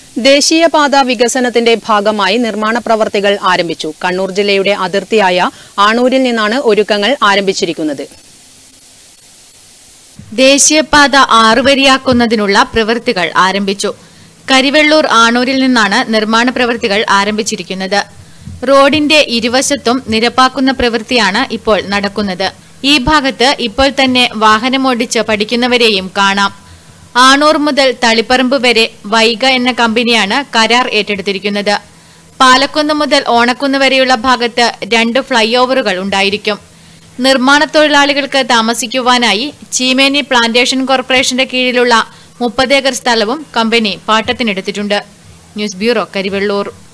ദേശീയപാത വികസനത്തിന്റെ ഭാഗമായി നിർമ്മാണ പ്രവർത്തികൾ ആരംഭിച്ചു കണ്ണൂർ ജില്ലയുടെ അതിർത്തിയായ ആണൂരിൽ നിന്നാണ് ഒരുക്കങ്ങൾ ആരംഭിച്ചിരിക്കുന്നത് ദേശീയപാത ആറുവരിയാക്കുന്നതിനുള്ള പ്രവൃത്തികൾ ആരംഭിച്ചു കരിവെള്ളൂർ ആണൂരിൽ നിന്നാണ് നിർമ്മാണ പ്രവൃത്തികൾ ആരംഭിച്ചിരിക്കുന്നത് റോഡിന്റെ ഇരുവശത്തും നിരപ്പാക്കുന്ന പ്രവൃത്തിയാണ് ഇപ്പോൾ നടക്കുന്നത് ഈ ഭാഗത്ത് ഇപ്പോൾ തന്നെ വാഹനമോടിച്ച് പഠിക്കുന്നവരെയും കാണാം ആണൂർ മുതൽ തളിപ്പറമ്പ് വരെ വൈഗ എന്ന കമ്പനിയാണ് കരാർ ഏറ്റെടുത്തിരിക്കുന്നത് പാലക്കുന്ന് മുതൽ ഓണക്കുന്ന് വരെയുള്ള ഭാഗത്ത് രണ്ട് ഫ്ലൈ ഓവറുകൾ ഉണ്ടായിരിക്കും നിർമ്മാണ തൊഴിലാളികൾക്ക് താമസിക്കുവാനായി ചീമേനി പ്ലാന്റേഷൻ കോർപ്പറേഷന്റെ കീഴിലുള്ള മുപ്പത് ഏക്കർ സ്ഥലവും കമ്പനി പാട്ടത്തിനെടുത്തിട്ടുണ്ട് ന്യൂസ് ബ്യൂറോ കരിവെള്ളൂർ